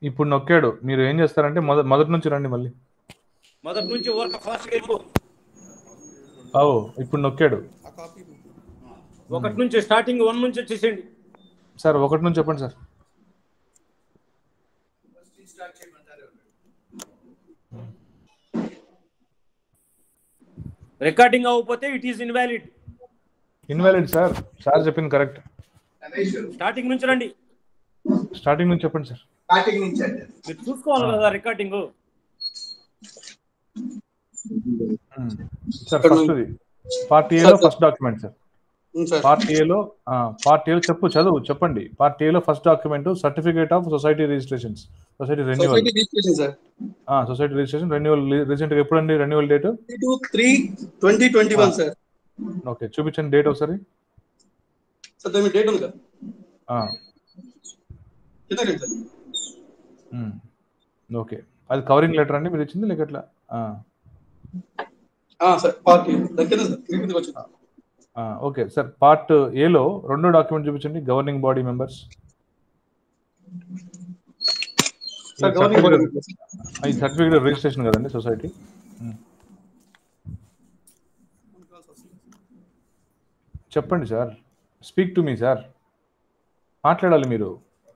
ఇప్పుడు నొక్కాడు మీరు ఏం చేస్తారంటే మొద మొదటి నుంచి రండి మళ్ళీ మొదటి నుంచి వర్క్ ఫాస్ట్ వెళ్ళిపో ఓ ఇప్పుడు నొక్కాడు ఒకటి నుంచి స్టార్టింగ్ వన్ నుంచి వచ్చేసేయండి సార్ ఒకటి నుంచి చెప్పండి సార్ రికార్డింగ్ అవ్వకపోతే it is invalid invalid sir sir చెప్పింది కరెక్ట్ స్టార్టింగ్ నుంచి రండి స్టార్టింగ్ నుంచి చెప్పండి సార్ స్టార్టింగ్ నుంచి అంటే మీరు చూసుకోవాలి కదా రికార్డింగ్ సార్ ఫస్ట్ ఇది పార్ట్ ఏలో first document sir sir part ఏలో పార్ట్ ఏలో చెప్పు చదువు చెప్పండి పార్ట్ ఏలో first document certificate of society registrations society renewal society registration sir society registration renewal recent గా ఎప్పుడండి renewal date two three twenty twenty one sir okay చూపించండి date ఒకసారి సార్ దాని డేట్ ఉంది కదా ఆ, కింద రండి సార్ ఉమ్, ఓకే అది కవరింగ్ లెటర్ అండి మీరు ఇచ్చింది లేక ఎట్లా ఆ, ఆ, సార్ పార్టీ దాని కింద సార్ మీ కిందకి వచ్చింది ఆ, ఓకే సార్ పార్ట్ ఏలో రెండో డాక్యుమెంట్ చూపించండి governing body members sir governing body ఈ సర్టిఫికేట్ రిజిస్ట్రేషన్ కదండి సొసైటీ చెప్పండి sir speak to me sir మాట్లాడాలి మీరు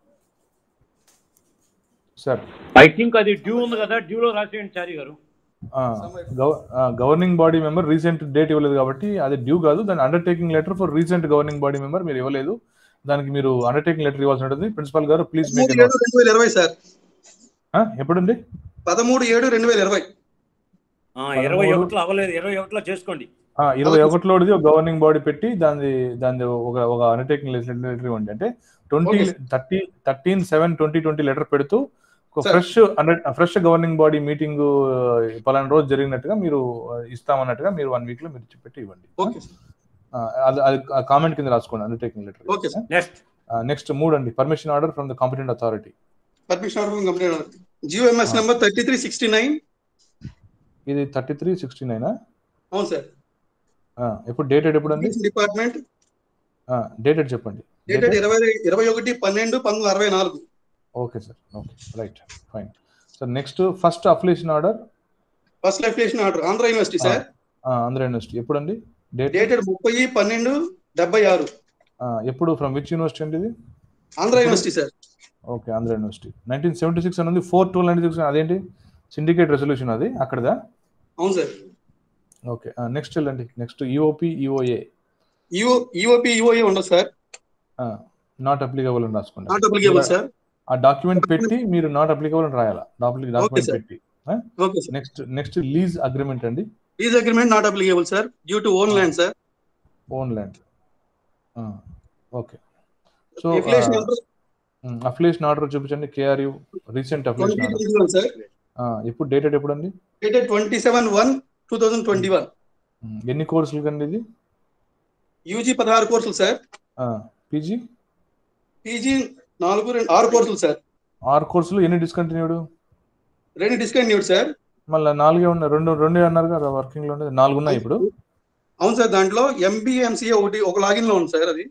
సార్ ఐ థింక్ అది డ్యూ ఉంది కదా డ్యూలో రాసేయండి Chari garu governing body member recent date ఇవ్వలేదు కాబట్టి అది డ్యూ కాదు దాని undertaking letter for recent governing body member మీరు ఇవ్వలేదు దానికి మీరు అండర్టేకింగ్ లెటర్ ఇవ్వాల్సి ఉంటుంది ప్రిన్సిపల్ గారు ప్లీజ్ మేక్ పదమూడు ఏడు రెండు వేల ఇరవై సార్ ఎప్పుడండి పదమూడు ఏడు రెండు వేల ఇరవై ఆ, ఇరవై ఒకటిలో అవ్వలేదు ఇరవై ఒకటిలో చేసుకోండి ఆ, ఇరవై ఒకటిలోది ఒక గవర్నింగ్ బాడీ పెట్టి దాని దాని ఒక ఒక అండర్టేకింగ్ లెటర్ ఇవ్వండి అంటే twenty Okay. Thirty thirteen seven twenty twenty letter పెడుతూ ఒక Sir. Fresh fresh governing body meeting పలానా రోజు జరిగినట్టుగా మీరు ఆ, ఇస్తామన్నట్టుగా మీరు వన్ వీక్ లో మీరు ఇచ్చి పెట్టి ఇవ్వండి ఓకే సార్ ఆ, అది అది కామెంట్ కింద రాసుకోండి undertaking okay letter sir next next మూడు అండి permission order from the competent authority permission order complete GOMs ఆ. Number thirty three sixty nine ఇది థర్టీ త్రీ సిక్స్టీ నైన్ అవును సార్ ఎప్పుడు డేటెడ్ ఎప్పుడు అండి డిపార్ట్మెంట్ డేటెడ్ చెప్పండి డేటెడ్ ఇరవై ఇరవై ఒకటి పన్నెండు పంతొమ్మిది వందల అరవై నాలుగు okay sir okay right fine sir next first application order first application order Andhra university sir Andhra university ఎప్పుడండి డేట్ డేటెడ్ ముప్పై పన్నెండు డెబ్బై ఆరు ఎప్పుడు ఫ్రమ్ విచ్ యూనివర్సిటీ అండి ఇది Andhra university sir okay Andhra university nineteen seventy six అని ఉంది ఫోర్ టూ నైన్టీ సిక్స్ అదేంటి సిండికేట్ రెసల్యూషన్ అది అక్కడదా అవును సార్ ఓకే నెక్స్ట్ వెళ్ళండి next EOP EOA EO EOP EOA ఉండదు సార్ నాట్ అప్లికబుల్ అని రాసుకోండి నాట్ అప్లికేబుల్ సార్ ఆ డాక్యుమెంట్ పెట్టి మీరు నాట్ అప్లికబుల్ అని రాయాలా డాక్యుమెంట్ sir. పెట్టి okay sir next next lease agreement అండి lease agreement not applicable sir due to own land sir own land okay so affiliation number affiliation order చూపించండి KRU recent twenty affiliation order twenty one sir ఎప్పుడు dated ఎప్పుడు అండి dated twenty seven one two thousand twenty one um, ఎన్ని కోర్సులు కండి ఇది UG పదహారు కోర్సులు సార్ పీజీ పీజీ నాలుగు రెండు ఆరు కోర్సులు సార్ ఆరు కోర్సులు ఎన్ని డిస్కంటిన్యూడ్ రెండు డిస్కంటిన్యూడ్ సార్ మళ్ళీ నాలుగే ఉన్నాయి రెండు రెండు అన్నారు కదా వర్కింగ్ లో ఉండేది నాలుగు ఉన్నాయి ఇప్పుడు అవును సార్ దాంట్లో ఎంబీఏ ఎంసీఏ ఒకటి ఒక లాగిన్ లో ఉంది సార్ అది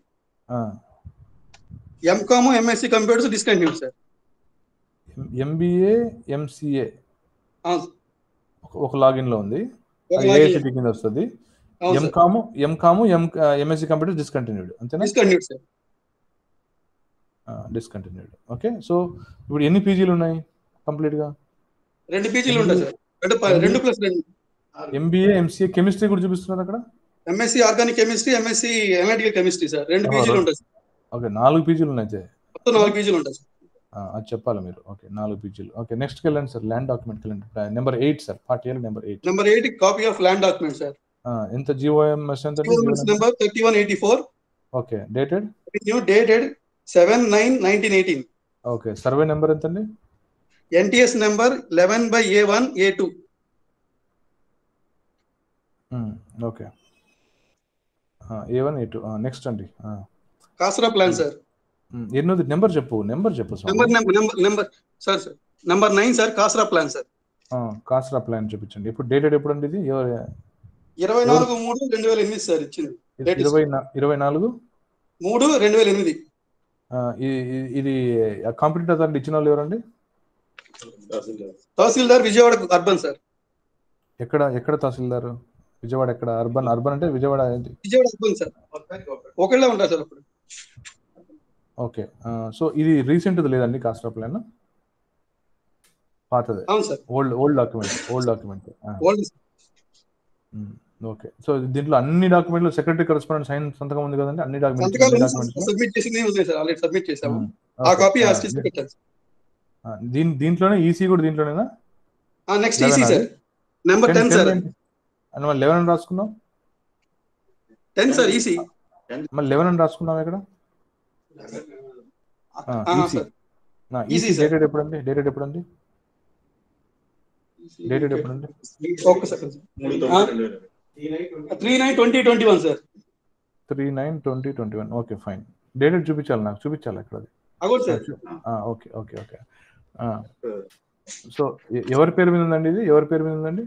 MCom MSc computers discontinued sir MBA MCA అవును ఒక లాగిన్ లో ఉంది ఒక అది login. ఏఐసిటి కింద వస్తుంది అవును sir MCom MCom M MSc computer discontinued అంతేనా discontinued sir discontinued okay so ఇప్పుడు ఎన్ని పీజీలు ఉన్నాయి కంప్లీట్ గా రెండు పీజీలు ఉంటాయి సార్ రెండు ప- రెండు ప్లస్ రెండు ఎంబీఏ ఎంసీఏ కెమిస్ట్రీ కూడా చూపిస్తున్నారు అక్కడ MSc organic chemistry MSc analytical chemistry sir రెండు Oh, పీజీలు right. ఉంటాయి సార్ ఓకే నాలుగు పీజీలు ఉన్నాయి అయితే మొత్తం నాలుగు పీజీలు ఉంటాయి సార్ ఆ, అది చెప్పాలి మీరు ఓకే నాలుగు పీజీలు ఓకే నెక్స్ట్ వెళ్ళండి సార్ ల్యాండ్ డాక్యుమెంట్ వెళ్ళండి నెంబర్ ఎయిట్ సార్ పార్ట్ ఏలో number eight number eight copy of land document sir ఎంత జిఓఎంఎస్ ఎంత number thirty one eighty four okay dated new dated seven nine nineteen eighteen okay survey number ఎంత అండి NTS number eleven by A one A two okay A one A two next అండి ఆ. Khasra plan sir um, ఎన్నోది number చెప్పు number చెప్పు number స్వామి number number number sir sir number nine sir khasra plan sir ఆ, khasra plan చూపించండి ఇప్పుడు dated ఎప్పుడు అండి ఇది ఎవరు- ఇరవై నాలుగు మూడు రెండు వేల ఎనిమిది సార్ ఇచ్చింది Latest. ఇరవై నా- ఇరవై నాలుగు మూడు రెండు వేల ఎనిమిది ఆ, ఈ- ఈ- ఇది కాంపిటేటివ్ అథారిటీ ఇచ్చిన వాళ్ళు ఎవరండి తహసీల్దార్ విజయవాడ అర్బన్ సార్ ఎక్కడ ఎక్కడ తహసీల్దార్ విజయవాడ ఎక్కడ అర్బన్ అర్బన్ అంటే విజయవాడ ఏంటి విజయవాడ అర్బన్ సార్ ఒకళ్ళే ఉంటారు సార్ అప్పుడు ఓకే సో ఇది రీసెంట్ లేదండి కాస్ట్ ఆఫ్ ప్లాన్ పాతదే అవును sir old old document old document old okay so దీంట్లో అన్ని డాక్యుమెంట్లు సెక్రటరీ కరెస్పాండెంట్ సైన్ సంతకం ఉంది కదండి అన్ని డాక్యుమెంట్స్ సంతకాలు డాక్యుమెంట్స్ సబ్మిట్ చేసింది ఉన్నాయి సార్ ఆల్రెడీ సబ్మిట్ చేసాము ఆ కాపీ ఆస్టీస్ పెట్టాను దీని దీంట్లోనే ఈసీ కూడా దీంట్లోనేనా next EC sir number ten sir అని మళ్ళీ లెవెన్ అని రాసుకున్నాం టెన్ సార్ ఈసీ మళ్ళీ లెవెన్ అని రాసుకున్నాం ఇక్కడ EC sir EC Easy, sir. Dated ఎప్పుడండి డేటెడ్ ఎప్పుడండి డేటెడ్ ఎప్పుడండి ఒక్క second three nine twenty twenty one sir three nine twenty twenty one okay fine dated చూపించాలి నాకు చూపించాలి ఇక్కడ అది అగోడు sir okay okay okay so ఎవరి పేరు మీద ఉందండి ఇది ఎవరి పేరు మీద ఉందండి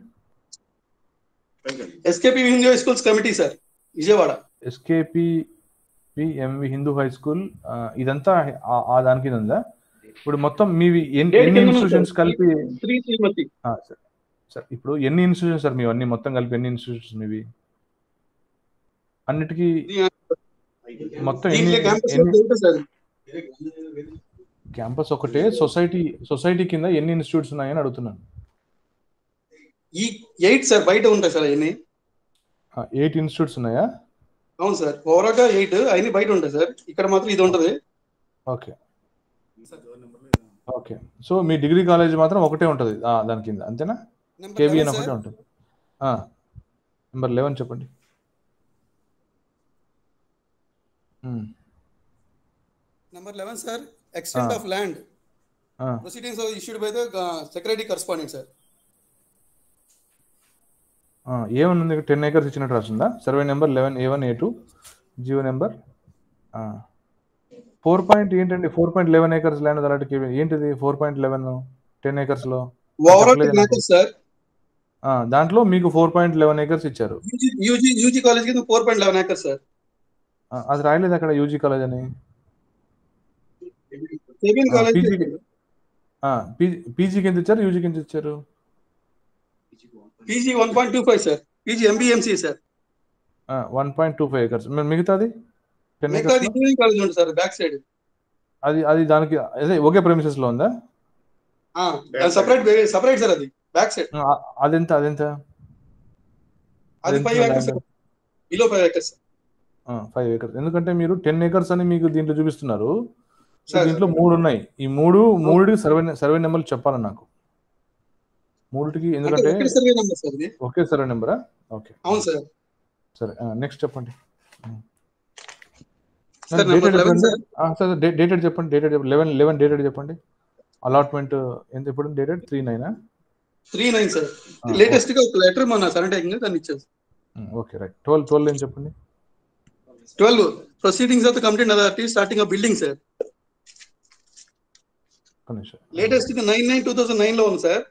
SKP Hindu schools committee sir Vijayawada SKP PMV Hindu high school ఇదంతా ఆ- ఆ దాని కింద ఉందా ఇప్పుడు మొత్తం మీవి ఎన్ని Date ఎన్ని కింద ఉంది ఇన్స్టిట్యూషన్స్ సార్. కలిపి శ్రీ శ్రీమతి ఆ, సార్ సార్ ఇప్పుడు ఎన్ని ఇన్స్టిట్యూషన్స్ సార్ మీవి అన్ని మొత్తం కలిపి ఎన్ని ఇన్స్టిట్యూషన్స్ మీవి అన్నిటికీ మొత్తం ఎన్ని దీంట్లో క్యాంపస్ ఎన్ని ఉంటుంది సార్ క్యాంపస్ ఒకటే సొసైటీ సొసైటీ కింద ఎన్ని ఇన్స్టిట్యూట్స్ ఉన్నాయని అడుగుతున్నాను ఈ ఎయిట్ సార్ బయట ఉంటాయి సార్ అవన్నీ ఎయిట్ ఇన్స్టిట్యూట్స్ ఉన్నాయా అవును సార్ ఓవరాల్ గా ఎయిట్ అవన్నీ బయట ఉంటాయి సార్ ఇక్కడ మాత్రం ఇది ఉంటది ఓకే ఓకే సో మీ డిగ్రీ కాలేజ్ మాత్రం ఒకటే ఉంటుంది ఆ, దాని కింద అంతేనా కేబిఎన్ ఒకటే ఉంటుంది నెంబర్ లెవెన్ చెప్పండి um, number eleven sir extent Ah. Of land ఆ, proceedings issued by the secretary correspondent sir ఆ, ఏమని ఉంది టెన్ ఏకర్స్ ఇచ్చినట్టు రాస్తుందా survey number eleven A one A two GO number four point ఏంటండి four point eleven acres land అలాంటి ఏంటిది four point eleven ten acres లో ఓవరాల్ చెప్పలేదు మ్యాటర్ సార్ ఆ, దాంట్లో మీకు ఫోర్ పాయింట్ లెవెన్ ఏకర్స్ ఇచ్చారు యూజీ యూజీ కాలేజ్ కింద four point eleven acre sir ఆ, అది రాయలేదు అక్కడ యూజీ కాలేజ్ అని కేబిఎన్ Ah, కాలేజ్ PG పీజీకి ఎంత ఇచ్చారు యూజీకి ఎంత ఇచ్చారు PG one point two five sir PG MBMC sir one point two five acres మిగతాది టెన్ మిగతా ఏకర్స్ ఇంజనీరింగ్ కాలేజ్ ఉంటుంది సార్ బ్యాక్ సైడ్ అది అది దానికి అదే ఒకే ప్రెమిసెస్ లో ఉందా సపరేట్ సపరేట్ సార్ అది బ్యాక్ సైడ్ ఆ, అదెంత అదెంత అది ఎంత five acres land? Below five acres five acres ఎందుకంటే మీరు టెన్ ఏకర్స్ అని మీకు దీంట్లో చూపిస్తున్నారు సో సార్ దీంట్లో మూడు ఉన్నాయి ఈ మూడు మూడికి సర్వే సర్వే నెంబర్లు చెప్పాలి నాకు మూడిటికి అంటే ఎందుకంటే ఒకటి సర్వే నెంబర్ సార్ ఇది ఒకే సర్వే నెంబరా ఓకే అవును సార్ సరే నెక్స్ట్ చెప్పండి sir number eleven sir sir dated చెప్పండి డేటెడ్ చెప్పండి లెవెన్ లెవెన్ డేటెడ్ చెప్పండి అలాట్మెంట్ ఎంత ఎప్పుడు డేటెడ్ త్రీ నైనా three nine sir Ah, latest గా ఒక లెటర్ మన సర్టిఫికేట్ దాన్ని ఇచ్చారు ఓకే రైట్ ట్వెల్వ్ ట్వెల్వ్ ఏం చెప్పండి twelve proceedings of the complete authority starting of building sir ఒక్క నిమిషం లేటెస్ట్ గా nine nine two thousand nine లో ఉంది సార్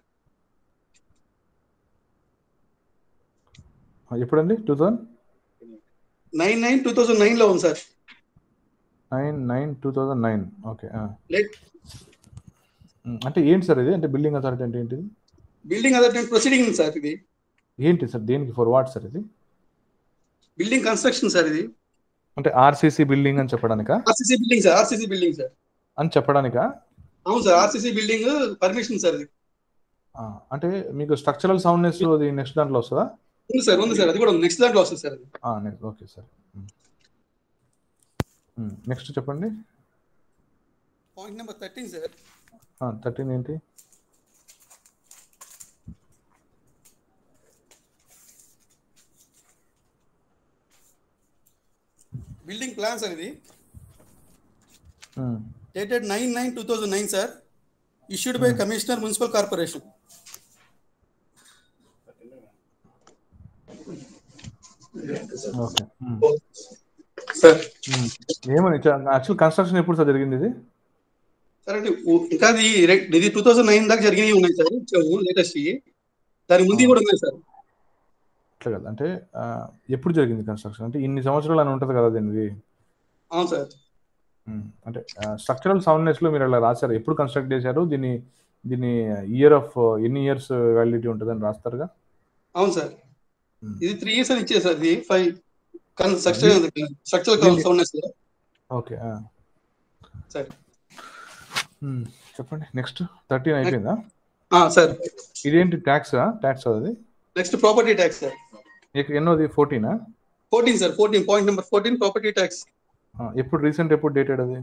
ఆ, ఎప్పుడండి two thousand nine nine two thousand nine లో ఉంది sir nine nine two thousand nine okay late అంటే ఏంటి సార్ ఇది అంటే బిల్డింగ్ అథారిటీ అంటే ఏంటిది బిల్డింగ్ అథారిటీ ప్రొసీడింగ్ సార్ ఇది ఏంటి సార్ దేనికి ఫర్ వాట్ సార్ ఇది బిల్డింగ్ కన్స్ట్రక్షన్ సార్ ఇది అంటే ఆర్సీసీ బిల్డింగ్ అని చెప్పడానికా RCC building sir RCC building sir అని చెప్పడానికా అవును sir RCC building permission sir ఇది ఆ, అంటే మీకు స్ట్రక్చరల్ సౌండ్నెస్ అది నెక్స్ట్ దాంట్లో వస్తుందా ఉంది సార్ ఉంది సార్ అది కూడా నెక్స్ట్ దాంట్లో వస్తుంది సార్ అది ఓకే సార్ నెక్స్ట్ చెప్పండి point number thirteen sir thirteen ఏంటి బిల్డింగ్ ప్లాన్ సార్ ఇది um, dated nine nine two thousand nine sir issued by commissioner municipal corporation okay um, sir um. ఏమని actual construction ఎప్పుడు sir జరిగింది ఇది sir అంటే ఊ- ఇంకా అది రె- ఇది టూ థౌసండ్ నైన్ దాకా జరిగినవి ఉన్నాయి సార్ లేటెస్ట్ దాని ముందు కూడా ఉన్నాయి సార్ అట్లా కదా అంటే ఆ, ఎప్పుడు జరిగింది కన్స్ట్రక్షన్ అంటే ఇన్ని సంవత్సరాలు అని ఉంటుంది కదా దీనిది అవును సార్ ఉమ్, అంటే స్ట్రక్చరల్ సౌండ్నెస్ లో మీరు అలా రాశారు ఎప్పుడు కన్స్ట్రక్ట్ చేశారు దీని దీన్ని ఇయర్ ఆఫ్ ఎన్ని ఇయర్స్ వ్యాలిడిటీ ఉంటుందని రాస్తారుగా అవును సార్ Hmm. ఇది త్రీ ఇయర్స్ అని ఇచ్చేది సార్ ఇది ఫైవ్ కానీ structure structural Really? Soundness sir okay సరే చెప్పండి నెక్స్ట్ థర్టీన్ అయిపోయిందా సార్ ఇదేంటి ట్యాక్స్ ట్యాక్స్ అది నెక్స్ట్ ప్రాపర్టీ ట్యాక్స్ సార్ ఇక ఎన్నోది ఫోర్టీనా fourteen sir fourteen point number fourteen property tax ఎప్పుడు రీసెంట్ ఎప్పుడు డేటెడ్ అది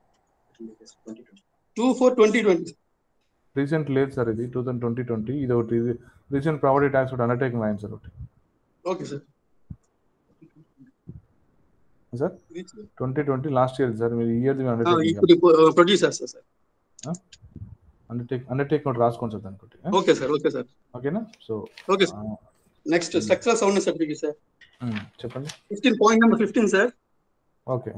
two four twenty twenty recent లేదు సార్ ఇది టూ థౌసండ్ ట్వంటీ ట్వంటీ ఇది ఒకటి ఇది రీసెంట్ ప్రాపర్టీ ట్యాక్స్ ఒకటి అండర్టేకింగ్ అయింది సార్ ఒకటి okay sir sir twenty twenty last year sir మీరు ఇయర్ అండర్టేకింగ్ ఇప్పుడు ప్రొడ్యూసర్ సార్ అండర్టేక్ అండర్టేకింగ్ ఒకటి రాసుకోండి సార్ దానికి ఓకే సార్ ఓకే సార్ ఓకేనా so okay sir next structural sound certificate sir చెప్పండి fifteen point number fifteen sir okay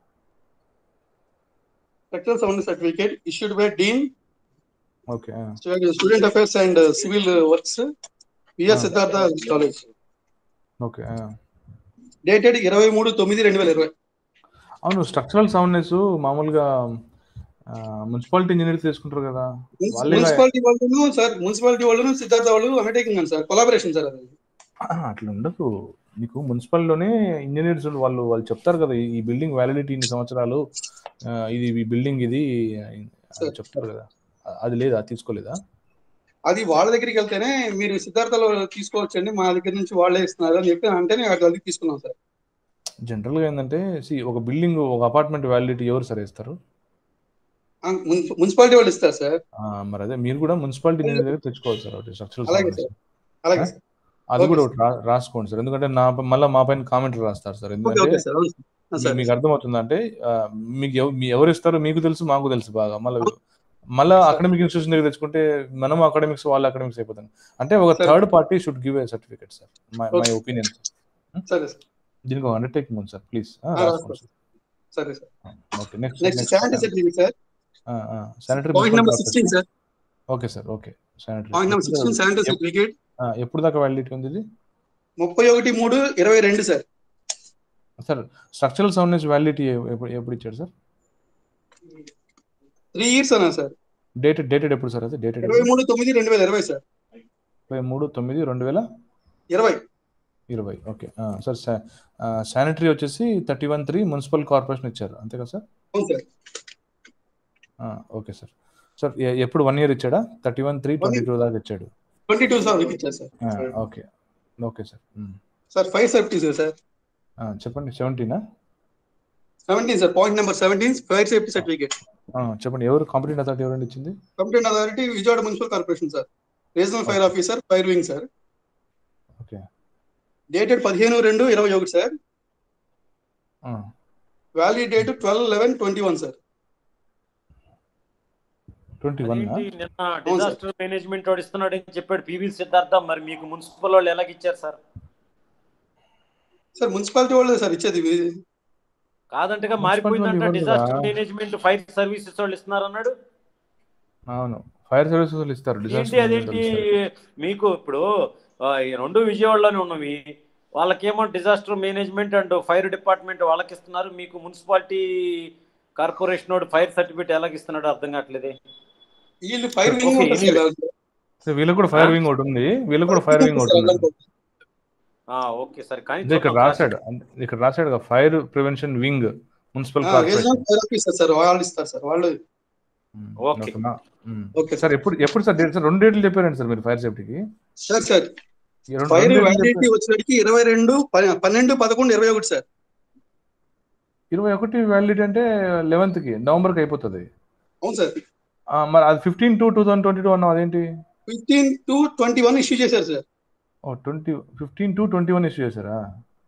structural sound certificate issued by dean okay student affairs and civil works VR Siddhartha college okay dated ఇరవై మూడు తొమ్మిది రెండు వేల ఇరవై అవును structural soundness మామూలుగా municipality engineer తీసుకుంటారు కదా వాళ్ళే మున్సిపాలిటీ వాళ్ళను సార్ మున్సిపాలిటీ వాళ్ళను సిద్ధార్థ వాళ్ళు అండర్టేకింగ్ అని సార్ కొలాబరేషన్ సార్ అది అట్లా ఉండదు నీకు మున్సిపల్లోనే ఇంజనీర్స్ వాళ్ళు వాళ్ళు చెప్తారు కదా ఈ బిల్డింగ్ వ్యాలిడిటీ ఇన్ని సంవత్సరాలు ఆ, ఇది ఈ బిల్డింగ్ ఇది అది చెప్తారు కదా అ- అది లేదా తీసుకోలేదా అది వాళ్ళ దగ్గరికి వెళ్తేనే మీరు సిద్ధార్థలో తీసుకోవచ్చండి మా దగ్గర నుంచి వాళ్ళే ఇస్తున్నారు అని చెప్పి అంటేనే అట్లా అది తీసుకున్నాం సార్ జనరల్ గా ఏంటంటే see, ఒక బిల్డింగ్ ఒక అపార్ట్మెంట్ వ్యాలిడిటీ ఎవరు సరే ఇస్తారు ఆ, మున్సి- మున్సిపాలిటీ వాళ్ళు ఇస్తారు సార్ ఆ, మరి అదే మీరు కూడా మున్సిపాలిటీ ఇంజనీర్ దగ్గర తెచ్చుకోవాలి సార్ ఒకటి స్ట్రక్చరల్ అలాగే సార్ అలాగే సార్ అది కూడా Okay, ఒకటి రా- రాసుకోండి సార్ ఎందుకంటే నా మళ్ళీ మా పైన కామెంట్ రాస్తారు సార్ ఓకే ఎందుకంటే ఓకే సార్ అవును సార్. ఆ, మీ- సార్ మీకు అర్థమవుతుందంటే ఆ, మీకు ఎవ- మీ ఎవరు ఇస్తారో మీకు తెలుసు మాకు తెలుసు బాగా మళ్ళీ మళ్ళీ అకాడమిక్ ఇన్స్టిట్యూషన్ దగ్గర తెచ్చుకుంటే మనం అకాడమిక్స్ వాళ్ళు అకాడమిక్స్ అయిపోతాం అంటే ఒక Sir. Third party should give a certificate sir my my Okay. Opinion సరే సార్ దీనికి ఒక అండర్టేకింగ్ ఉంది సార్ ప్లీజ్ ఆ, రాసుకోండి సరే sir okay next next sanitary certificate sir sanitary point number sixteen sir okay sir okay point number sixteen sanitary sanitary certificate ఎప్పుడు దాకా validity ఉంది ఇది ముప్పై ఒకటి మూడు ఇరవై రెండు sir sir structural soundness validity ఎప్పుడు ఎప్పుడు ఇచ్చారు సార్ త్రీ ఇయర్స్ అన్నా సార్ డేటెడ్ డేటెడ్ ఎప్పుడు సార్ అది డేటెడ్ ఇరవై మూడు తొమ్మిది రెండు వేల ఇరవై సార్ ముప్పై మూడు తొమ్మిది రెండు వేల ఇరవై ఇరవై ఓకే సార్ శానిటరీ వచ్చేసి thirty one three municipal corporation ఇచ్చారు అంతే కదా సార్ అవును సార్ ఓకే సార్ సార్ ఎ- ఎప్పుడు వన్ ఇయర్ ఇచ్చాడా thirty one three twenty two దాకా ఇచ్చాడు ట్వంటీ టూ సార్ ఇచ్చారు sir okay okay sir sir five safety sir చెప్పండి సెవెంటీనా seventeen sir point number seventeen fire safety certificate చెప్పండి ఎవరు కంపెనీ అథారిటీ ఎవరండి ఇచ్చింది complaint authority Vijayawada municipal corporation sir regional fire officer fire wing sir okay dated పదిహేను రెండు ఇరవై ఒకటి sir valid date twelve eleven twenty one sir twenty one అదేంటి నిన్న డిజాస్టర్ మేనేజ్మెంట్ వాడు ఇస్తున్నాడు అని చెప్పాడు పివి సిద్ధార్థ మరి మీకు మున్సిపల్ వాళ్ళు ఎలాగ ఇచ్చారు సార్ సార్ మున్సిపాలిటీ వాళ్ళే సార్ ఇచ్చేది ఇవి. కాదంటగా మున్సిపల్ మారిపోయిందంట వాళ్ళు ఇవ్వరు డిజాస్టర్ కదా. మేనేజ్మెంట్ ఫైర్ సర్వీసెస్ వాళ్ళు ఇస్తున్నారు అన్నాడు అవును ఫైర్ సర్వీసెస్ వాళ్ళు ఇస్తారు ఏంటి disaster అదేంటి management వాళ్ళు ఇస్తారు. మీకు ఇప్పుడు ఆ, ఈ రెండు విజయవాడలోనే ఉన్నవి వాళ్ళకేమో disaster management and fire department వాళ్ళకి ఇస్తున్నారు మీకు మున్సిపాలిటీ కార్పొరేషన్ వాడు ఫైర్ సర్టిఫికేట్ ఎలాగ ఇస్తున్నాడు అర్థం కావట్లేదే వీళ్ళు ఫైర్ వింగ్ Okay, ఉంటుంది సార్. సో వీళ్ళకి కూడా ఫైర్ వింగ్ ఒకటి ఉంది వీళ్ళకి కూడా ఫైర్ వింగ్ ఒకటి ఉంది ఆ, ఓకే సరే కానీ ఇదే ఇక్కడ చూద్దాం. రాశాడు అంటే ఇక్కడ రాశాడు ఫైర్ ప్రివెన్షన్ వింగ్ మున్సిపల్ ఆ, corporation regional fire officer sir వాళ్ళు ఇస్తారు సార్ వాళ్ళు ఓకే. ఓకే సార్ ఎప్పుడు ఎప్పుడు సార్ డేట్ సార్ రెండు డేట్లు చెప్పారండి సార్ మీరు ఫైర్ సేఫ్టీకి సార్ సార్ ఈ రెండు- ఫైర్ రెండు dates వ్యాలిడిటీ చెప్పారు. వచ్చినడికి ఇరవై రెండు ప- పన్నెండు పదకొండు ఇరవై ఒకటి సార్ ఇరవై ఒకటి వ్యాలిడిటీ అంటే లెవెన్త్ కి నవంబర్ కి అయిపోతుంది అవును సార్ ఆ, మరి అది fifteen to two thousand twenty two అన్నావు అదేంటి fifteen to twenty one issue చేశారు సార్ ఓ twenty fifteen to twenty one issue చేశారా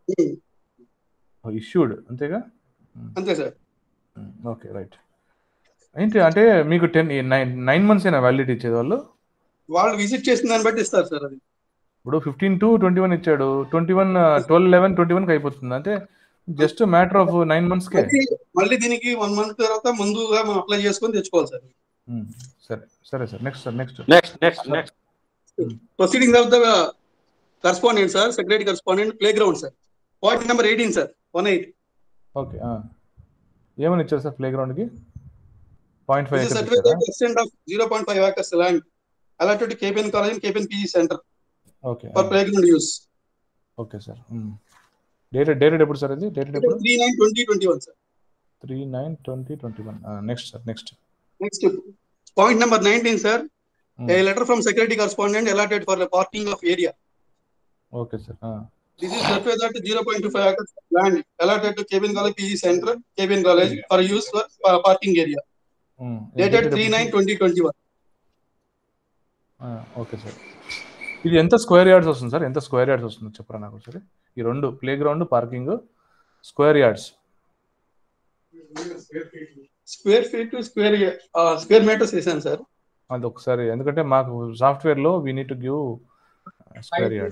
ఇష్యూడ్ అంతేగా అంతే సార్ ఓకే రైట్ ఏంటి అంటే మీకు టెన్ నైన్ నైన్ మంత్స్ అయినా వ్యాలిడిటీ ఇచ్చేది వాళ్ళు వాళ్ళు విజిట్ చేసిన దాన్ని బట్టి ఇస్తారు సార్ అది ఇప్పుడు ఫిఫ్టీన్ టు ట్వంటీ వన్ ఇచ్చాడు twenty one twelve eleven twenty వన్కి అయిపోతుంది అంటే జస్ట్ మ్యాటర్ ఆఫ్ నైన్ మంత్స్కే మళ్ళీ- మళ్ళీ దీనికి వన్ మంత్ తర్వాత ముందుగా మనం అప్లై చేసుకొని తెచ్చుకోవాలి సార్ సరే సరే sir next sir next next next next proceeding of the correspondent sir secretary correspondent play ground sir point number eighteen sir one eight okay ఏమని ఇచ్చారు సార్ ప్లే గ్రౌండ్కి point five This is acres certified ఇచ్చారా to extent of 0.5 acres land allotted to KPN College and KPN PG Center okay for playground use. Okay sir dated dated ఎప్పుడు sir ఇది dated ఎప్పుడు 3 9 2021, sir. Three nine twenty twenty one next sir next Next, point number 19, sir. A letter from security correspondent allotted for the parking of area. Okay sir This is certified that 0.25 acres of land allotted to KPN College PG Center, KPN College for use for uh, parking area. Dated 3 9 2021. Okay sir ఇది ఎంత square yards వస్తుంది sir ఎంత square yards వస్తుంది చెప్పరా నాకు ఒకసారి ఈ రెండు play ground parking square yards Square feet to square, uh, square meters వేసాను సార్ అది ఒకసారి ఎందుకంటే మాకు సాఫ్ట్వేర్ లో we need to give square yard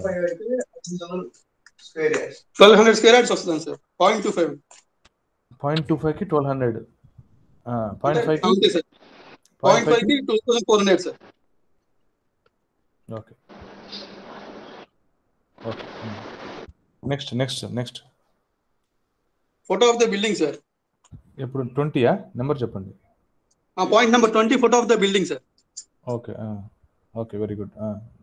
twelve hundred square yards వస్తుంది sir point two five point two five కి twelve hundred point five కి అంతే సార్ పాయింట్ ఫైవ్ కి two thousand four hundred sir okay okay next next next photo of the building sir ఇప్పుడు ట్వంటీయా number చెప్పండి point number twenty photo of the building sir okay okay very good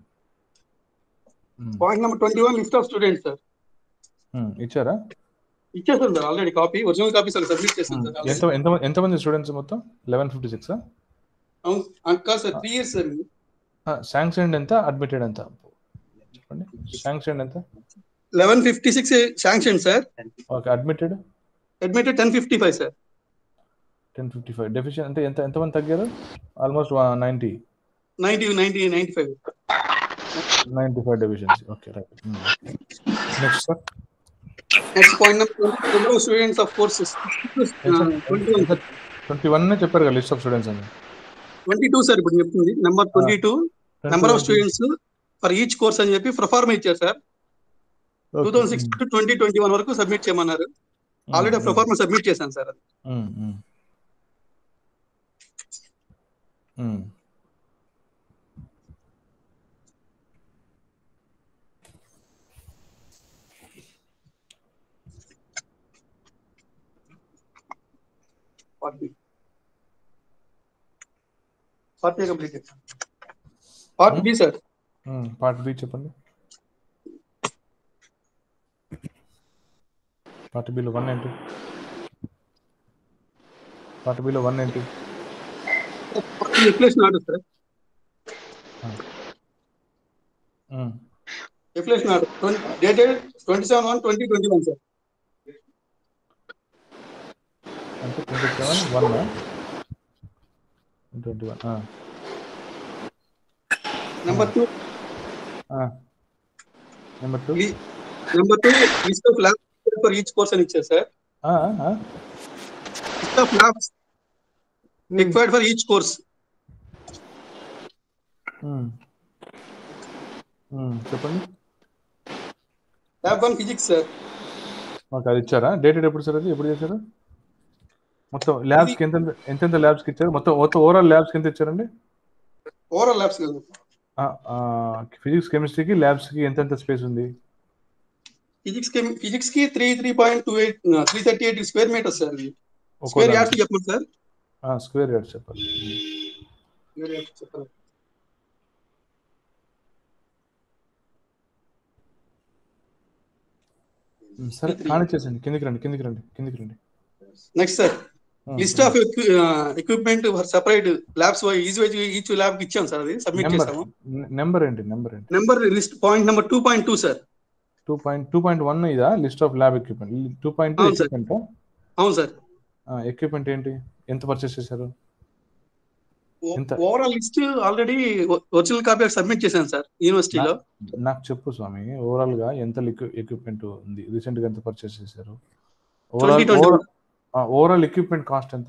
point number twenty one list of students sir ఇచ్చారా ఇచ్చేసాను సార్ already copy original copy sir submit చేశాను sir ఎంత ఎంత ఎంతమంది స్టూడెంట్స్ మొత్తం లెవెన్ ఫిఫ్టీ సిక్స్ అవును అంకా sir three years sir sanction ఎంత అడ్మిటెడ్ ఎంత చెప్పండి శాంక్షన్ ఎంత eleven fifty six sanction sir okay admitted admitted ten fifty five sir ten fifty five deficient అంటే ఎంత ఎంతమంది తగ్గారు almost ninety ninety ninety ninety five ninety five deficiency okay right next sir next point number students of courses twenty one twenty one చెప్పారు కదా list of students అని twenty two sir ఇప్పుడు చెప్తుంది number twenty two number of students for each course అని చెప్పి proforma ఇచ్చారు sir two thousand six to twenty twenty one వరకు submit చేయమన్నారు ఆల్రెడీ ప్రొఫార్మ్ సబ్మిట్ చేశాను sir part B part A complete part B sir part B చెప్పండి part బిలో one ఏంటి part బిలో వన్ ఏంటి affiliation order sir affiliation order dated twenty seven one twenty twenty one sir అంటే twenty seven one twenty one number two number two number two list of labs for each course అని ఇచ్చారు sir list of labs required for each course చెప్పండి lab one physics sir మాకు అది ఇచ్చారా dated ఎప్పుడు sir అది ఎప్పుడు చేశారు మొత్తం ల్యాబ్స్ కి ఎంత ఎంతెంత ల్యాబ్స్ కి ఇచ్చారు మొత్తం మొత్తం ఓవరాల్ ల్యాబ్స్ కి ఎంత ఇచ్చారండి ఓవరాల్ ల్యాబ్స్ ఫిజిక్స్ కెమిస్ట్రీకి ల్యాబ్స్ కి ఎంతెంత స్పేస్ ఉంది ఫిజిక్స్ కి ఫిజిక్స్ కి three three point two eight three thirty eight square meters sir ఇది స్క్వేర్ యార్డ్స్ చెప్పండి సార్ స్క్వేర్ యార్డ్స్ చెప్పాలి స్క్వేర్ యార్డ్స్ చెప్పండి సరే కానిచ్చేసండి కిందికి రండి కిందికి రండి కిందికి రండి next sir list of equipment for separate labs is wise each lab కి ఇచ్చాం సార్ అది సబ్మిట్ చేసాము నెంబర్ ఏంటి నెంబర్ ఏంటి number list point number two point two sir two point two point one ఇదా list of lab equipment two point అవును sir. Equipment అవును sir equipment ఏంటి ఎంత పర్చేస్ చేశారు ఎంత? Overall list already original copy submit చేశాను sir యూనివర్సిటీలో నాకు చెప్పు స్వామి ఓవరాల్ గా ఎంత ఎక్విప్మెంట్ ఉంది రీసెంట్ గా ఎంత పర్చేస్ చేశారు ఓవరాల్ 2021. ఓవరాల్ ఎక్విప్మెంట్ కాస్ట్ ఎంత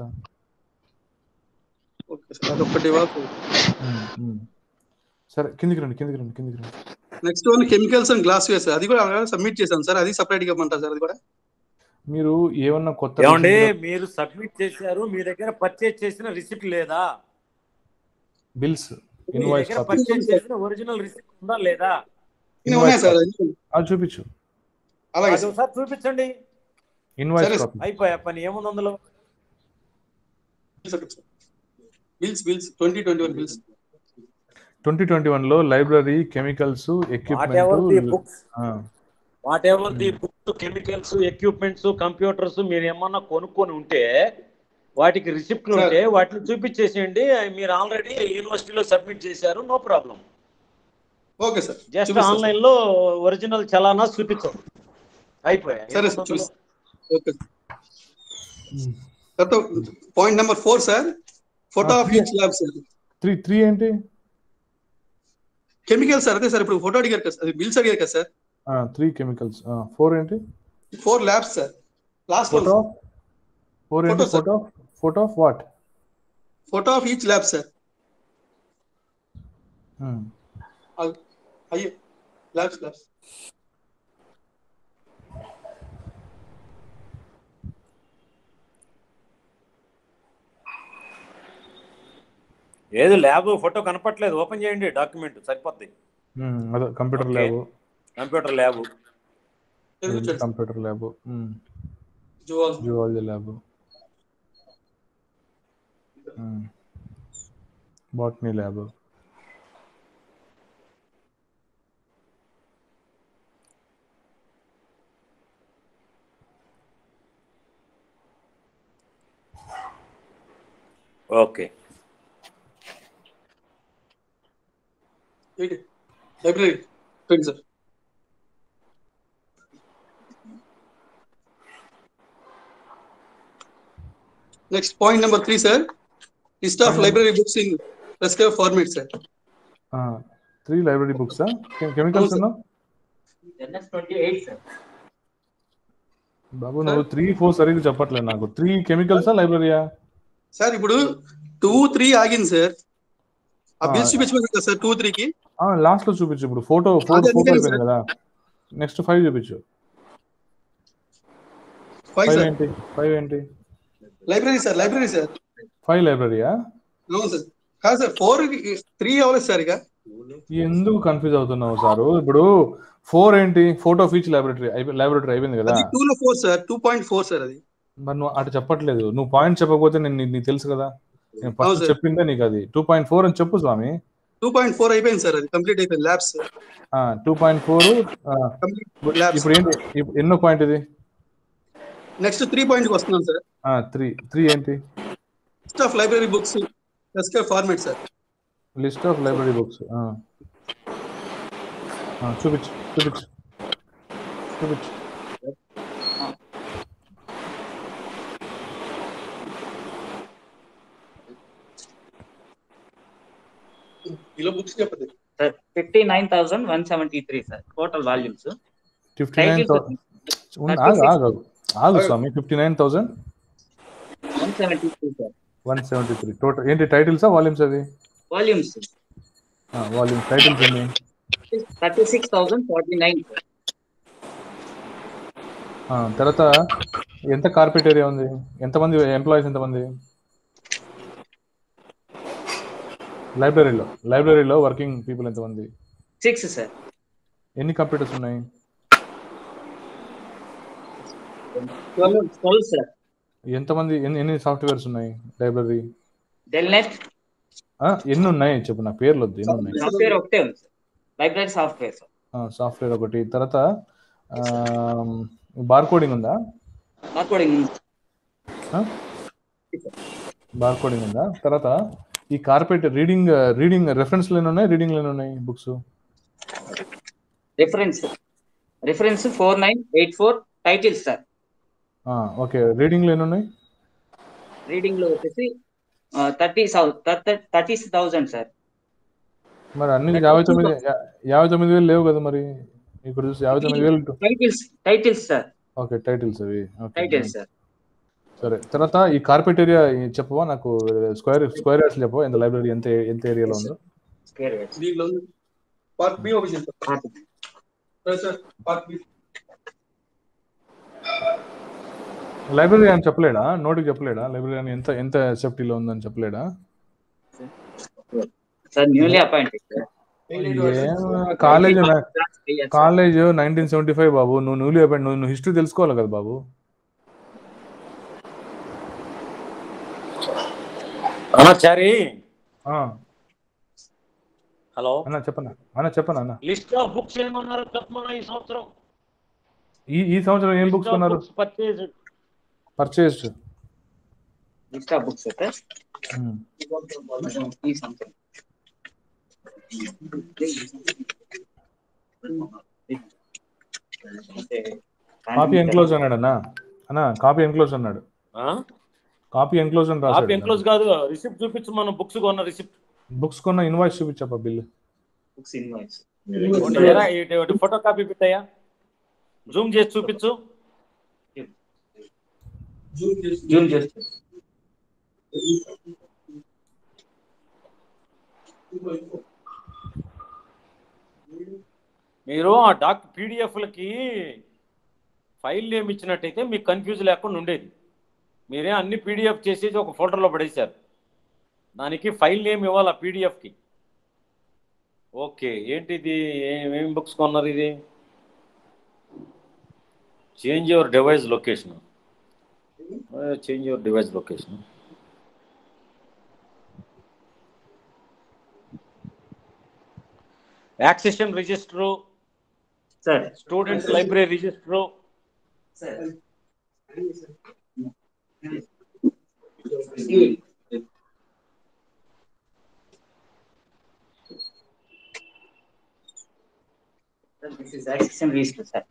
ఓకే సార్ అదొకటి ఉమ్, ఉమ్. సరే కిందికి రండి కిందికి రండి కిందికి రండి next one chemicals and glassware sir అది కూడా సబ్మిట్ చేశాను సార్ అది సపరేట్ గా ఇవ్వమంటారు సార్ అది కూడా మీరు ఏమన్నా కొత్త ఏమండి recent గా మీరు సబ్మిట్ చేశారు మీ దగ్గర పర్చేజ్ చేసిన రిసిప్ట్ లేదా బిల్స్ మీ ఇన్వాయిస్ దగ్గర కాపీ పర్చేజ్ చేసిన ఒరిజినల్ రిసిప్ట్ ఉందా లేదా ఇన్ని ఉన్నాయి సార్ అది. అది చూపించు అలాగే అది సార్ ఒకసారి చూపించండి ఇన్వాయిస్ సరే, కాపీ అయిపోయా పని ఏముంది అందులో bills bills twenty twenty one bills twenty twenty one లో library chemicals whatever the equipment books whatever the books chemicals equipments computers మీరు ఏమన్నా కొనుక్కొని ఉంటే వాటికి రిసిప్ట్లు Sir. ఉంటే వాటిని చూపించేసేయండి మీరు ఆల్రెడీ యూనివర్సిటీలో సబ్మిట్ చేశారు no problem okay sir just online లో ఒరిజినల్ చలానా చూపించండి అయిపోయాయి సరే సార్ చూపిస్తాను ఓకే తర్వాత point number four sir photo of each lab sir three three ఏంటి కెమికల్ సార్ అదే సార్ ఇప్పుడు ఫోటో అడిగారు కదా అది బిల్స్ అడిగారు కదా సార్ త్రీ కెమికల్స్ ఫోర్ ఏంటి four labs sir last photo four ఏంటి Photo, sir. Photo photo of what photo of each lab sir అయ్యో ల్యాబ్స్ ల్యాబ్స్ ఏది ల్యాబ్ ఫోటో కనపట్లేదు ఓపెన్ చేయండి డాక్యుమెంట్ సరిపోద్ది అదే computer Okay. Lab computer lab computer lab జువాల్ zoology lab botany lab okay library twenty sir next point number three sir list of library books in prescribe format sir three library books chemicals అవును, అన్నా twenty eight sir బాబు నువ్వు three four సరిగ్గా చెప్పట్లేదు నాకు three కెమికల్సా లైబ్రరీయా sir ఇప్పుడు two three ఆగింది సార్ ఆ బిల్స్ ఆ. చూపించమని కదా సార్ టూ త్రీకి లాస్ట్ లో చూపించు ఇప్పుడు ఫోటో ఫోర్ అదే ఫోటో అందుకనే అయిపోయింది కదా నెక్స్ట్ ఫైవ్ చూపించు ఫైవ్ ఫైవ్ సార్ ఏంటి ఫైవ్ ఏంటి library sir library sir five లైబ్రరీయా అవును సార్ కాదు సార్ ఫోర్ త్రీ అవ్వలేదు సార్ ఇక ఎందుకు కన్ఫ్యూజ్ అవుతున్నావు సారు ఇప్పుడు ఫోర్ ఏంటి ఫోటో ఫీచ్ లైబ్రరీ లైబ్రరీ అయిపోయింది కదా అది టూ లో four sir two point four sir అది మరి నువ్వు అటు చెప్పట్లేదు నువ్వు పాయింట్ చెప్పకపోతే నేను నీ- నీకు తెలుసు కదా నేను అవును ఫస్ట్ సార్. చెప్పిందే నీకు అది టూ పాయింట్ ఫోర్ అని చెప్పు స్వామి టూ పాయింట్ ఫోర్ అయిపోయింది సార్ అది కంప్లీట్ అయిపోయింది labs two point four complete labs ఇప్పుడు ఏంటి ఇప్పుడు ఎన్నో పాయింట్ ఇది నెక్స్ట్ త్రీ పాయింట్ కి వస్తున్నాం సార్ త్రీ త్రీ ఏంటి list of library books prescribe format sir list of library books చూపించు చూపించు చూపించు ఇలా బుక్స్ చెప్పదు sir fifty nine thousand one seventy three sir total volumes fifty nine Titles ఆగు ఆగు ఆగు స్వామి fifty nine thousand one seventy three sir one seventy three total ఏంటి టైటిల్సా వాల్యూమ్స్ అవి వాల్యూమ్స్ వాల్యూమ్ టైటిల్స్ ఎన్ని thirty six thousand forty nine ఆ, తర్వాత ఎంత కార్పెట్ ఏరియా ఉంది ఎంతమంది ఎంప్లాయీస్ ఎంతమంది లైబ్రరీలో లైబ్రరీలో వర్కింగ్ పీపుల్ ఎంతమంది సిక్స్ సార్ ఎన్ని కంప్యూటర్స్ ఉన్నాయి ట్వెల్వ్ సార్ ఎంతమంది ఎన్ని ఎన్ని సాఫ్ట్వేర్స్ ఉన్నాయి లైబ్రరీ డెల్ నెట్ ఎన్ని ఉన్నాయి చెప్పు నా పేర్లు వద్దు ఎన్ని ఉన్నాయి సాఫ్ట్వేర్ ఒకటే ఉంది sir library software sir software ఒకటి తర్వాత బార్ కోడింగ్ ఉందా మార్కోడింగ్ బార్ కోడింగ్ ఉందా తర్వాత ఈ కార్పెట్ రీడింగ్ రీడింగ్ రెఫరెన్స్ లేని ఉన్నాయి రీడింగ్ లేని ఉన్నాయి books reference reference four nine eight four titles sir okay reading లేని ఉన్నాయి రీడింగ్ లో వచ్చేసి థర్టీ థర్టీ థౌసండ్ సార్ మరి అన్ని యాభై తొమ్మిది యా- యాభై తొమ్మిది వేలు లేవు కదా మరి ఇక్కడ చూసి యాభై తొమ్మిది వేలు titles titles sir okay titles అవి ఓకే టైటిల్స్ సార్ సరే తర్వాత ఈ కార్పెట్ ఏరియా చెప్పవా నాకు స్క్వేర్ స్క్వేర్ యార్డ్స్ చెప్పవా ఎంత లైబ్రరీ ఎంత ఎంత ఏరియాలో ఉందో దీంట్లో పార్ట్ బి ఓపెన్ చేస్తాం సార్ పార్ట్ బి లైబ్రరీ అని చెప్పలేడా నోటికి చెప్పలేడా లైబ్రరీ అని ఎంత ఎంత సేఫ్టీలో ఉందని చెప్పలేడా sir newly appointed sir college college nineteen seventy five బాబు నువ్వు న్యూలీ అపాయింట్ నువ్వు నువ్వు హిస్టరీ తెలుసుకోవాలి కదా బాబు చారి ఆ, హలో అన్న చెప్పన్న అన్న చెప్పన్న అన్న లిస్ట్ ఆఫ్ బుక్స్ ఏమన్నారు చెప్పమన్నా ఈ సంవత్సరం ఈ ఈ సంవత్సరం ఏం బుక్స్ కొన్నారు purchase purchased list of books sir ఈ సంవత్సరం అంటే కాపీ ఎన్క్లోజ్ అన్నాడు అన్న అన్న కాపీ ఎన్క్లోజ్ అన్నాడు కాపీ ఎన్క్లోజ్ అని కాపీ రాశాడు ఎన్క్లోజ్ కాదు రిసిప్ట్ చూపించు మనం బుక్స్ కొన్న రిసిప్ట్ బుక్స్ కొన్న ఇన్వాయిస్ చూపించప్ప bill books invoice photo copy పెట్టాయా జూమ్ చేసి చూపించు జూమ్ చేస్తే మీరు ఆ డాక్ పీడిఎఫ్లకి ఫైల్ నేమ్ ఇచ్చినట్టయితే మీకు కన్ఫ్యూజ్ లేకుండా ఉండేది మీరే అన్ని పీడిఎఫ్ చేసేసి ఒక ఫోల్డర్లో పడేశారు దానికి ఫైల్ నేమ్ ఇవ్వాలి ఆ పీడిఎఫ్కి ఓకే ఏంటిది ఏం బుక్స్ కొన్నారు ఇది change your device location change your device location accession register sir student library register sir this is accession register sir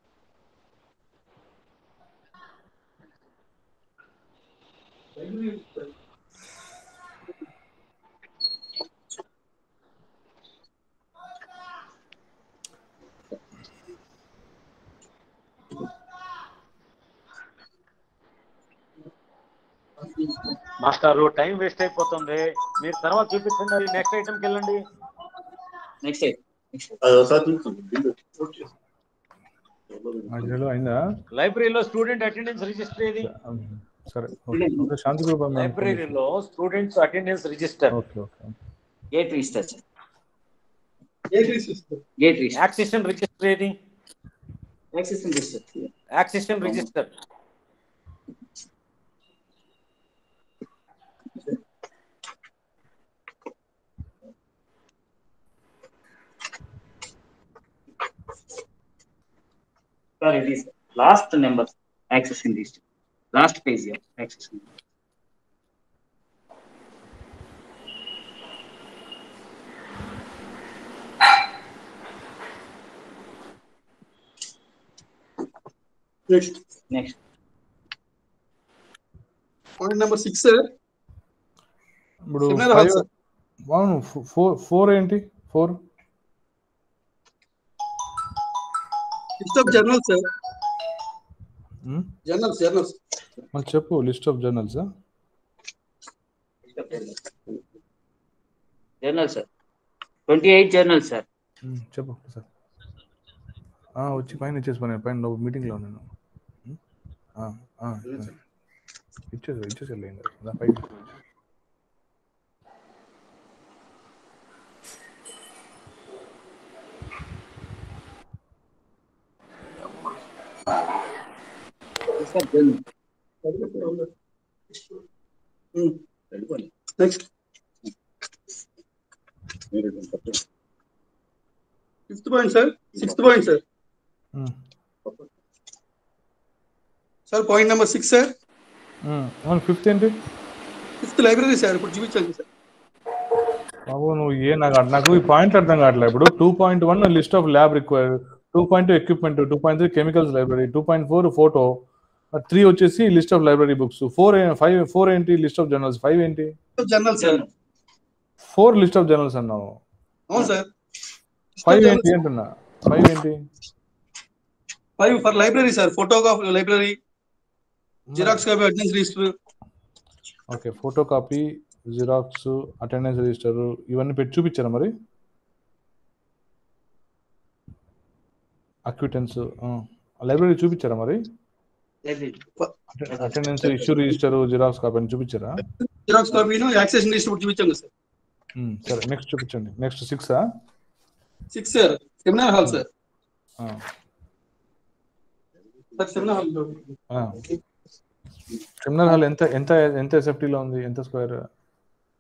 మాస్టారు టైం వేస్ట్ అయిపోతుంది మీరు తర్వాత చూపించండి నెక్స్ట్ ఐటమ్కి వెళ్ళండి నెక్స్ట్ మధ్యలో అయిందా లైబ్రరీలో స్టూడెంట్ అటెండెన్స్ రిజిస్టర్ ఏది సరే ఓకే ఓకే, శాంతి గ్రూప్ అమ్మ. లైబ్రరీలో students attendance register okay okay gate register sir ఏంటి sister? Gate register accession register ఏది accession register accession register sir ఇది last number accession register last page accession next next point number six sir ఇప్పుడు Seminar hall, five- sir. అవును four four ఏంటి four list of journal sir journals journals మళ్ళీ చెప్పు list of journals journal sir twenty eight journal sir చెప్పు sir వచ్చి పైన ఇచ్చేసి పని పైన నువ్వు మీటింగ్లో ఉన్నాను ఉమ్, ఆ, ఆ, ఇచ్చేసి ఇచ్చేసి వెళ్ళి పైకి sir journal next fifth point sir sixth point sir um, sir point number six sir um, అవును ఫిఫ్త్ ఏంటి ఫిఫ్త్ లైబ్రరీ సార్ ఇప్పుడు చూపించాలి సార్ బాబు నువ్వు ఏ నాకు నాకు ఈ పాయింట్ అర్థం కావట్లేదు ఇప్పుడు two point one list of lab require two point two equipment two point three chemicals library two point four photo three వచ్చేసి list of library books four five four ఏంటి లిస్ట్ ఆఫ్ జర్నల్స్ ఫైవ్ ఏంటి journal sir four list of journals అన్నావు అవును sir five ఏంటి అంటున్నా five ఏంటి five for library sir photo library xerox copy attendance register okay photo copy xerox attendance register ఇవన్నీ పెట్టి చూపించారా మరి అక్విటెన్స్ లైబ్రరీ చూపించారా మరి library attendance issue register xerox copy అని చూపించారా జిరాక్స్ కాపీను యాక్సెస్ లిస్ట్ ఇప్పుడు చూపించాం కదా సార్ ఉమ్, సరే నెక్స్ట్ చూపించండి next six six sir seminar hall sir ah, sir seminar hall ah. Seminar hall ఎంత ఎంత ఎంత ఎస్ఎఫ్టీలో ఉంది ఎంత స్క్వేర్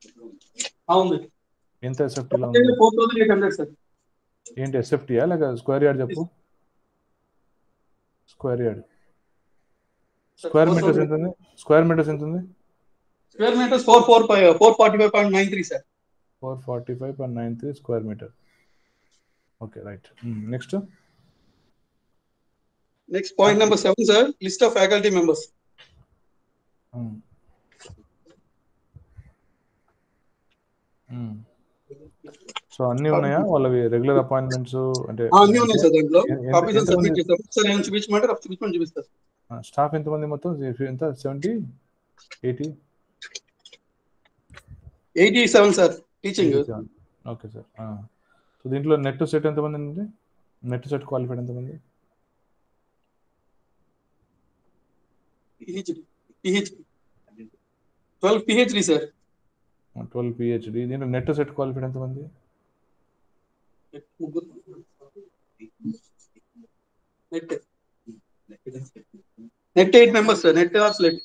అవును ఎంత ఎస్ఎఫ్టీలో ఉంది four thousand eight hundred sir ఏంటి ఎస్ఎఫ్టీయా లేక స్క్వేర్ యార్డ్ చెప్పు స్క్వేర్ యార్డ్ స్క్వేర్ మీటర్స్ ఎంత ఉంది స్క్వేర్ మీటర్స్ ఎంత ఉంది square meters four four five four forty five point nine three sir four forty five point nine three square meter okay right next next point number seven sir list of faculty members so అన్నీ ఉన్నాయా వాళ్ళవి regular appointments అంటే అన్ని ఉన్నాయి sir దాంట్లో ఎంత- ఎంత- copies ఎంతమంది- సబ్మిట్ చేస్తాం సార్ నేను చూపించమంటారు చూపించమని చూపిస్తారు స్టాఫ్ ఎంతమంది మొత్తం ఎంత seventy eighty eighty seven sir teaching okay sir so దీంట్లో నెట్ సెట్ ఎంతమంది ఉంది నెట్ సెట్ క్వాలిఫైడ్ ఎంతమంది PhD PhD twelve PhD sir twelve PhD దీంట్లో నెట్ సెట్ క్వాలిఫైడ్ ఎంతమంది ముగ్గురు net net eight members sir net or SLET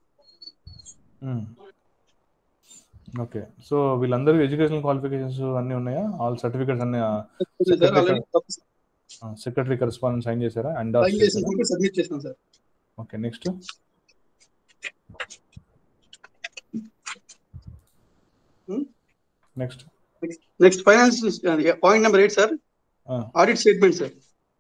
okay so వీళ్ళందరూ educational qualifications అన్నీ ఉన్నాయా ఆల్ సర్టిఫికేట్స్ అన్ని sir already secretary correspondent sign చేశారా and sign చేసి submit చేస్తాం sir okay next next next finance point number eight sir audit statement sir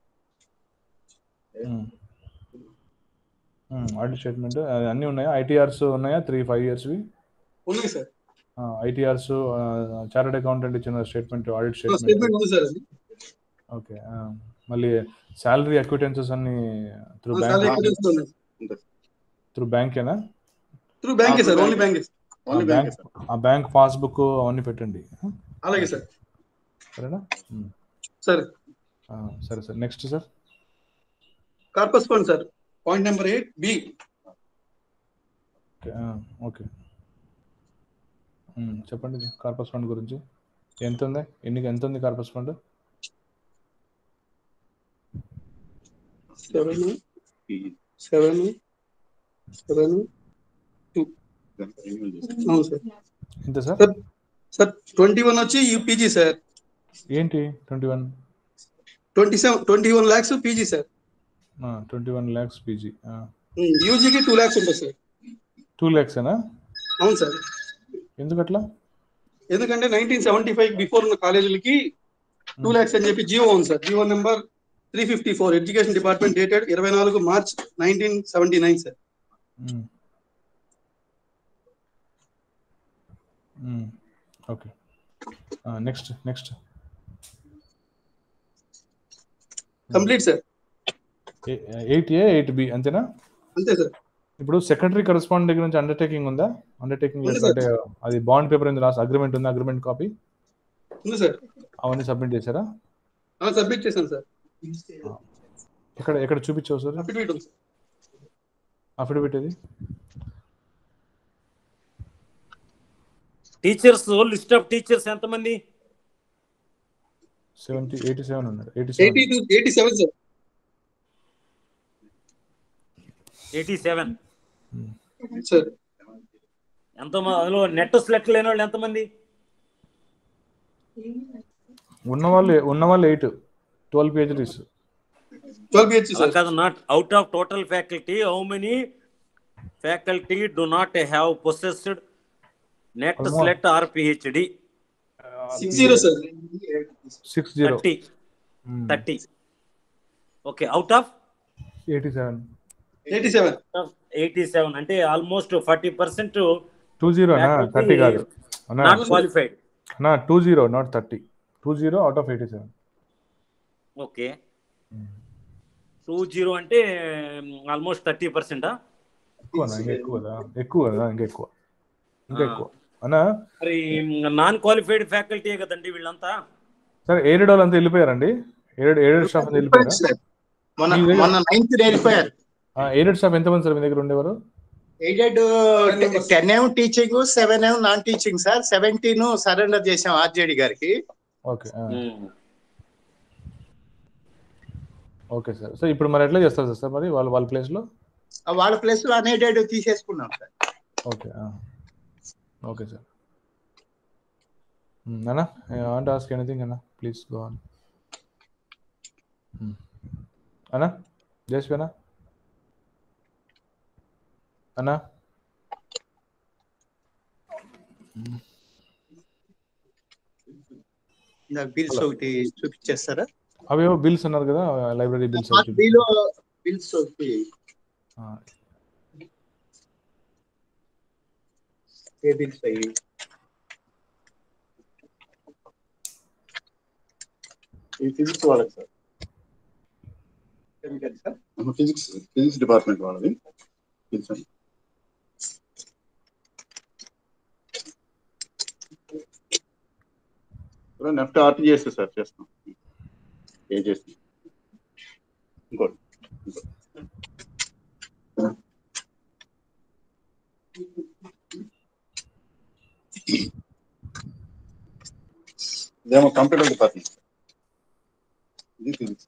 audit statement అన్నీ ఉన్నాయా ITRs ఉన్నాయా త్రీ ఫైవ్ ఇయర్స్వి ఉన్నాయి సార్ ఐటీఆర్స్ చార్టెడ్ అకౌంటెంట్ ఇచ్చిన స్టేట్మెంట్ ఆడిట్ స్టేట్మెంట్ స్టేట్మెంట్ ఉంది సార్ అది ఓకే మళ్ళీ శాలరీ అక్విటెన్సెస్ అన్ని త్రూ సాలరీ బ్యాంక్ అకౌంట్స్ ఉన్నాయి త్రూ బ్యాంకేనా త్రూ బ్యాంకే సార్ ఓన్లీ బ్యాంకే ఓన్లీ బ్యాంకే bank sir ah bank passbook అవన్నీ పెట్టండి అలాగే సార్ సరేనా ఉమ్. సార్ ఆ, సరే sir next sir corpus fund sir point number eight B okay ah, okay um, చెప్పండి కార్పస్ ఫండ్ గురించి ఎంత ఉంది ఎన్ని ఎంత ఉంది corpus fund seven seven seven two అవును సార్ ఎంత sir sir sir twenty one వచ్చి యూపీజీ సార్ ఏంటి twenty one twenty seven twenty one lakhs PG sir twenty one lakhs PG యూజీకి టూ ల్యాక్స్ ఉంటుంది సార్ టూ ల్యాక్సేనా అవును సార్ ఎందుకట్లా ఎందుకంటే నైన్టీన్ సెవెంటీ ఫైవ్ బిఫోర్ ఉన్న కాలేజీలకి టూ ల్యాక్స్ అని చెప్పి జియో ఉంది sir GO number three fifty four education department dated ఇరవై నాలుగు March nineteen seventy nine sir okay next next complete sir eight A eight B అంతేనా అంతే సార్ ఇప్పుడు సెక్రటరీ కరెస్పాండెంట్ దగ్గర నుంచి అండర్టేకింగ్ ఉందా అండర్టేకింగ్ ఉంది అంటే అది బాండ్ పేపర్ ఉంది లాస్ట్ అగ్రిమెంట్ ఉంది అగ్రిమెంట్ కాపీ ఉంది సార్ అవన్నీ సబ్మిట్ చేశారా సబ్మిట్ చేశాను సార్ ఎక్కడ ఎక్కడ చూపించావు సార్ అఫిడవిట్ ఉంది సార్ అఫిడవిట్ ఇది టీచర్స్ లిస్ట్ ఆఫ్ టీచర్స్ ఎంతమంది సెవెంటీ ఎయిటీ సెవెన్ ఉన్నారు eighty eighty seven two eighty seven sir eighty seven sir ఎంత అందులో నెట్ స్లెట్ లేని వాళ్ళు ఎంతమంది ఉన్న వాళ్ళు ఉన్న వాళ్ళు ఎయిట్ ట్వెల్వ్ పిహెచ్డీస్ ట్వెల్వ్ బిహెచ్సి అలా సార్ కాదు not out of total faculty how many faculty do not have possessed net Almost. SLET or PhD six zero sir six zero thirty thirty okay out of eighty seven eighty seven eighty seven అంటే almost forty percent two zero Faculty thirty కాదు అన్నా not qualified అన్నా two zero not thirty two zero out of eighty seven okay two zero అంటే almost thirty పర్సెంటా ఎక్కువ ఇంకా ఎక్కువ కదా ఎక్కువ కదా ఇంకా ఎక్కువ ఇంకా ఎక్కువ అన్నా మరి నాన్ క్వాలిఫైడ్ ఫ్యాకల్టీ కదండి వీళ్ళంతా సరే ఏడెడ్ వాళ్ళు అంతా వెళ్ళిపోయారండి ఏడెడ్ ఏడెడ్ స్టాఫ్ అంతా వెళ్ళిపోయారా సార్ మొన్న మొన్న నైన్త్ వెళ్ళిపోయారు ఏడెడ్ స్టాఫ్ ఎంతమంది సార్ మీ దగ్గర ఉండేవారు ఎయిడెడ్ టెన్ ఏమో టీచింగ్ సెవెన్ ఏమో non teaching sir seventeen surrender చేసాం ఆర్జేడి గారికి ఓకే ఓకే సార్ సో ఇప్పుడు మరి ఎట్లా చేస్తారు సార్ మరి వాళ్ళ వాళ్ళ ప్లేస్లో ఆ వాళ్ళ ప్లేస్ లో అన్ఎయిడెడ్ తీసేసుకున్నాం సార్ ఓకే ఓకే సార్ అన్నా వాంట్ ఆస్క్ ఎనీథింగ్ అన్నా ప్లీజ్ గో ఆన్ అన్నా జయశ్వీ అన్నా అన్నా నాకు బిల్స్ ఒకటి చూపించేస్తారా అవేవో బిల్స్ అన్నారు కదా లైబ్రరీ బిల్స్ బిలో బిల్స్ ఒకటి ఏ బిల్స్ అయ్యి ఈ ఫిజిక్స్ వాళ్ళకి sir chemical sir physics physics department వాళ్ళది ఫిజిక్స్ అని. ఇప్పుడు నెఫ్ట్ ఆర్టీ చేస్తే సార్ చేస్తాం ఏ చేసి ఇంకోటి ఇంకోటి. ఇదేమో కంప్యూటర్ డిపార్ట్మెంట్ ఇది ఫిజిక్స్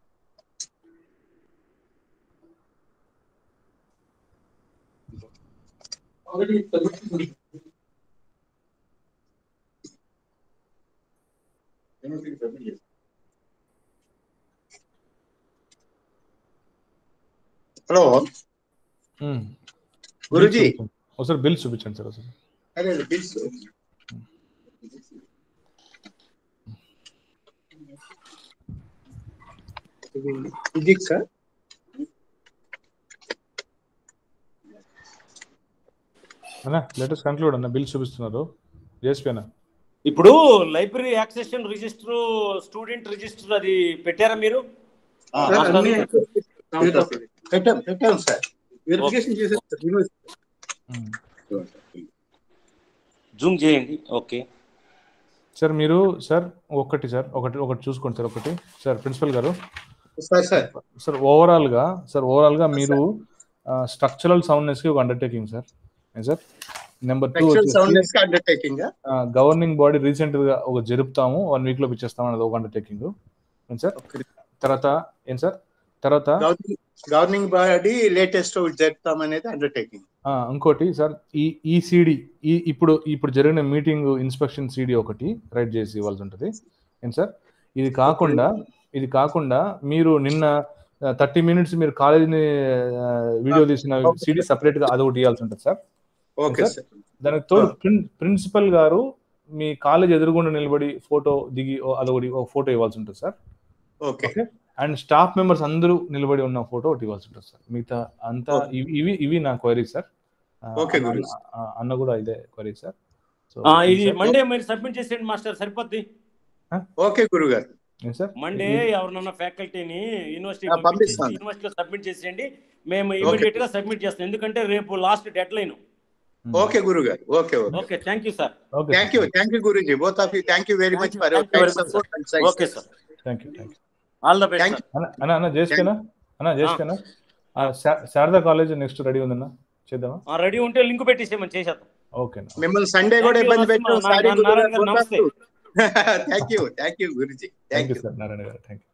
యూనివర్సిటీకి సబ్మిట్ చేస్తాం హలో గురూజీ. ఒకసారి బిల్స్ చూపించండి సార్ ఒకసారి అదే బిల్స్ ఫిజిక్స్ సార్ అన్నా లేటెస్ట్ కన్క్లూడ్ అన్న బిల్స్ చూపిస్తున్నారు జేఎస్పీ అన్న ఇప్పుడు library accession register student register అది పెట్టారా మీరు ఆ, సార్, మాస్టర్ అన్ని గారు. పెట్టాం పెట్టాం సార్ వెరిఫికేషన్ చేసేది సార్ యూనివర్సిటీ జూమ్ చేయండి ఓకే సార్ మీరు సార్ ఒకటి సార్ ఒకటి ఒకటి చూసుకోండి సార్ ఒకటి సార్ ప్రిన్సిపల్ గారు సార్ సార్ సార్ ఓవరాల్ గా సార్ ఓవరాల్ గా మీరు స్ట్రక్చరల్ సౌండ్నెస్ కి ఒక అండర్టేకింగ్ సార్ ఏం sir number two sexual soundness కి అండర్టేకింగ్ గవర్నింగ్ బాడీ రీసెంట్ గా ఒక జరుపుతాము వన్ వీక్ లో పిచ్చేస్తాం అనేది ఒక అండర్టేకింగ్ ఏం సార్ తర్వాత ఏం సార్ తర్వాత గవర్నింగ్ బాడీ లేటెస్ట్ జరుపుతాం అనేది అండర్టేకింగ్ ఆ, ఇంకోటి సార్ ఈ ఈ సిడి ఈ ఇప్పుడు ఇప్పుడు జరిగిన మీటింగ్ ఇన్స్పెక్షన్ సిడి ఒకటి రైట్ చేసి ఇవ్వాల్సి ఉంటుంది ఏం సార్ ఇది కాకుండా ఇది కాకుండా మీరు నిన్న థర్టీ మినిట్స్ మీరు కాలేజీని వీడియో తీసిన సిడి సపరేట్ గా అదొకటి ఇవ్వాల్సి ఉంటుంది సార్ ఓకే సార్? సార్ దానికి తోడు ప్రిన్- ప్రిన్సిపల్ గారు మీ కాలేజ్ ఎదురుగుండా నిలబడి ఫోటో దిగి ఓ అదొకటి ఒక ఫోటో ఇవ్వాల్సి ఉంటుంది sir okay okay and staff members అందరూ నిలబడి ఉన్న ఫోటో ఒకటి ఇవ్వాల్సి ఉంటుంది సార్ మిగతా అంతా Okay. ఇవి ఇవి ఇవి నా క్వైరీ సార్ ఆ, Okay, అన్న- గురు. ఆ, అన్న కూడా ఇదే క్వైరీ సార్ సో ఇది మండే మీరు సబ్మిట్ చేసేయండి మాస్టర్ సరిపోద్ది ఓకే గురువు గారు ఏం సార్ మండే ఎవరినన్నా ఫ్యాకల్టీని యూనివర్సిటీ ఆ, పంపిస్తాను. యూనివర్సిటీలో సబ్మిట్ చేసేయండి మేము ఇమీడియట్ గా సబ్మిట్ చేస్తాం ఎందుకంటే రేపు లాస్ట్ డెడ్ లైన్ ఓకే గురువు గారు okay okay okay thank you sir okay thank you thank you గురూజీ both of you thank you very much for Thank you very much, sir. Okay sir thank you thank you all the best Thank అన్న అన్న అన్న జేస్కేనా అన్న జేస్కేనా Sharada college next ready ఉందన్న చేద్దామా ready ఉంటే లింక్ పెట్టేసేమని చేసేద్దాం ఓకే అన్న మిమ్మల్ని సండే కూడా Thank you, ఇబ్బంది పెట్టాం నరసింహ. సారీ నారాయణ గారు, namaste. Thank you thank you గురుజీ థ్యాంక్ యూ సార్ నారాయణ గారు థ్యాంక్ యూ